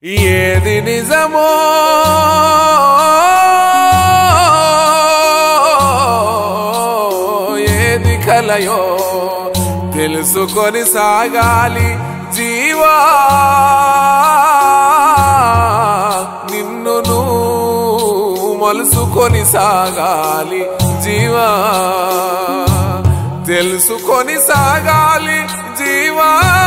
ఏది నిజమో ఏది కలయో తెలుసుకొని సాగాలి జీవా నిన్ను నువ్వు మలుసుకొని సాగాలి జీవా తెలుసుకొని సాగాలి జీవా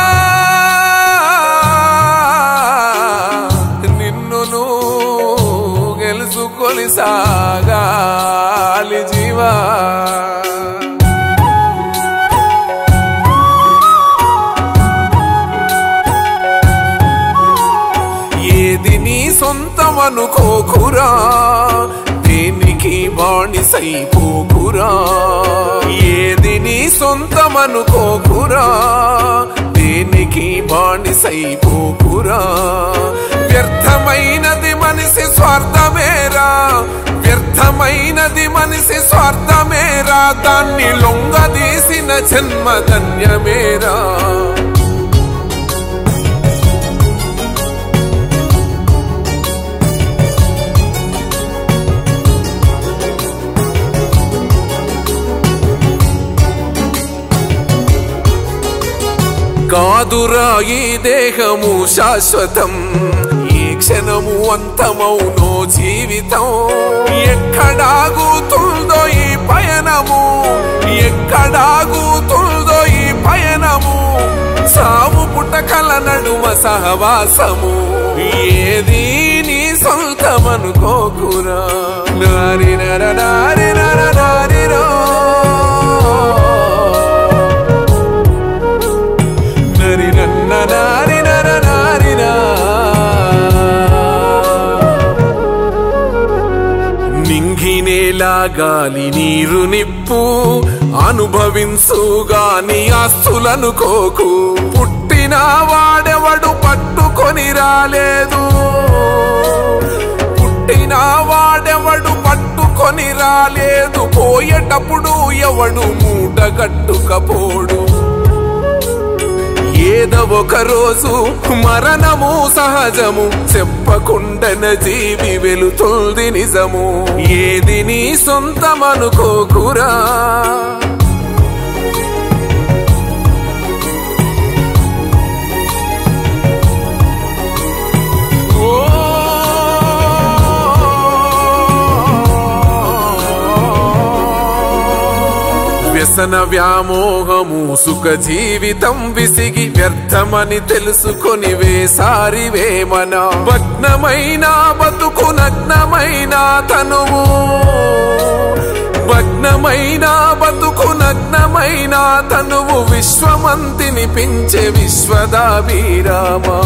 నిన్ను నువ్వు గెలుసుకొని సాగాలి జీవా ఏది నీ సొంతమనుకోకురా దేనికి బాణిసైపోకురా ఏది నీ సొంతమనుకోకురా దేనికి బాణిసైపోకురా వ్యర్థమైనది మనిషి స్వార్థమేరా వ్యర్థమైనది మనిషి స్వార్థమేరా దాన్ని లొంగదీసిన జన్మ ధన్యమేరా కాదురా ఈ దేహము శాశ్వతం ఈ క్షణము అంతమౌనో జీవితం ఎక్కడాగుతుందో ఈ పయనము ఎక్కడాగుతుందో ఈ పయనము సావు పుట్టకల నడుమ సహవాసము ఏది నీ సొంతమనుకోకురా నారి నర నారి నర నారిరో నరి నన్న నారి నర నారినా నింగినేలా గాలి నీరు నిప్పు అనుభవించుగాని ఆస్తులనుకోకు పుట్టిన వాడెవడు పట్టుకొని రాలేదు పుట్టిన వాడెవడు పట్టుకొని రాలేదు పోయేటప్పుడు ఎవడు మూట గట్టుకపోడు ఏదో ఒక రోజు మరణము సహజము చెప్పకుండన జీవి వెలుతుంది నిజము ఏది నీ సొంతమనుకోకురా వ్యసన వ్యామోహము సుఖ జీవితం విసిగి వ్యర్థమని తెలుసుకొని వేసారి వేమన భగ్నమైన బతుకు నగ్నమైన తనువు భగ్నమైన బతుకు నగ్నమైన తనువు విశ్వమంతిని పించే విశ్వదాభిరామా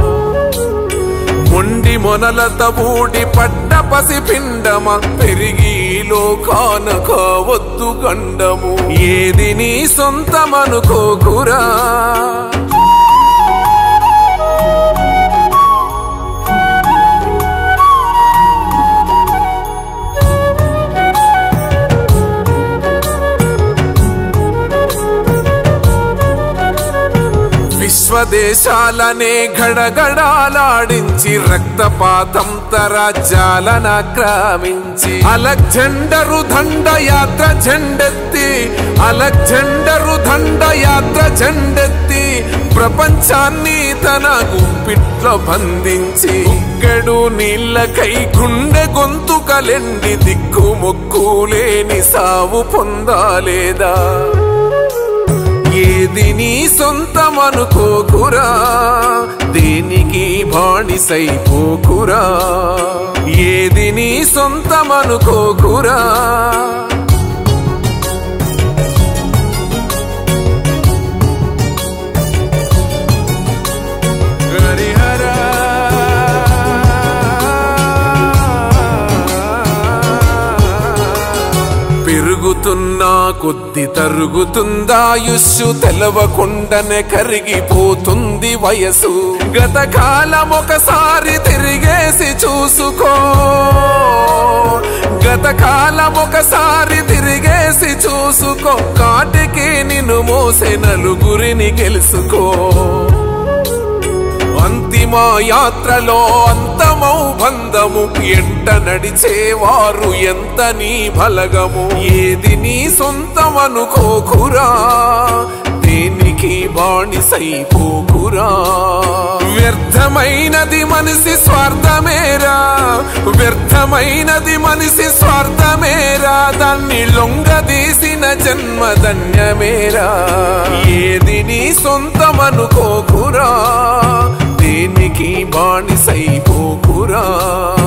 మొండి మొనలత బూడి పడ్డ పసిపిండమ పెరిగి లోకాన కావద్దు గండము ఏది నీ సొంతమనుకోకురా విశ్వదేశాలనే గడగడాలాడించి రక్తపాతం తరాజ్యాలనాక్రమించి అలెగ్జెండరు దండ యాత్ర జెండెత్తి అలెగ్జెండరు దండ యాత్ర జెండెత్తి ప్రపంచాన్ని తన గుప్పిట్లో బంధించి ఉగ్గడు నీళ్ళకై గుండె గొంతుకలెండి దిక్కు మొక్కు లేని సావు పొందాలేదా ఏది నీ సొంతమనుకోకురా దేనికి బాణిసైపోకురా ఏది నీ సొంతమనుకోకురా హరిహరా పెరుగుతున్నా కొద్ది తరుగుతుందాయుష్షు తెలవకుండానే కరిగిపోతుంది వయసు గతకాలం ఒకసారి తిరిగేసి చూసుకో గతకాలం ఒకసారి తిరిగేసి చూసుకో కాటికి నిన్ను మోసే నలుగురిని గెలుసుకో అంతిమ యాత్రలో అంతమౌ బంధము ఎంట నడిచేవారు ఎంత నీ బలగము ఏది నీ సొంతమనుకోకురా దేనికి బాణిసైపోకురా వ్యర్థమైనది మనిషి స్వార్థమేరా వ్యర్థమైనది మనిషి స్వార్థమేరా దాన్ని లొంగదీసిన జన్మధన్యమేరా ఏది నీ సొంతమనుకోకురా దేనికి బాణిసైపోకురా